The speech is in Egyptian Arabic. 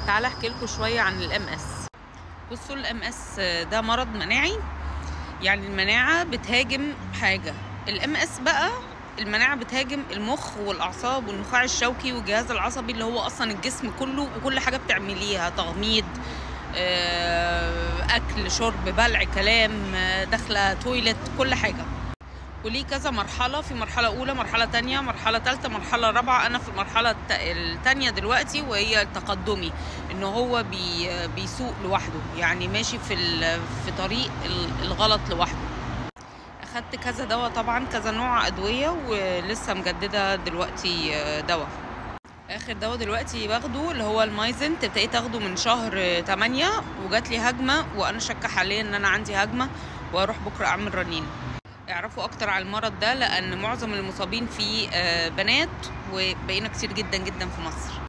تعالى احكي لكم شويه عن الام اس بصوا الام اس ده مرض مناعي يعني المناعه بتهاجم حاجه الام اس بقى المناعه بتهاجم المخ والاعصاب والنخاع الشوكي والجهاز العصبي اللي هو اصلا الجسم كله وكل حاجه بتعمليها تغميض آه، اكل شرب بلع كلام آه، داخله تويلت كل حاجه وليه كذا مرحلة في مرحلة أولى مرحلة تانية مرحلة تالتة مرحلة رابعة أنا في المرحلة الت- التانية دلوقتي وهي التقدمي إن هو بي بيسوق لوحده يعني ماشي في ال- في طريق ال- الغلط لوحده أخدت كذا دواء طبعا كذا نوع أدوية ولسه مجددة دلوقتي آه، دواء آخر دواء دلوقتي باخده اللي هو المايزن ابتديت اخده من شهر 8 وجات لي هجمة وأنا شاكة حاليا إن أنا عندي هجمة وأروح بكرة أعمل رنين اعرفوا اكتر على المرض ده لان معظم المصابين فيه آه، بنات وبقينا كتير جدا جدا في مصر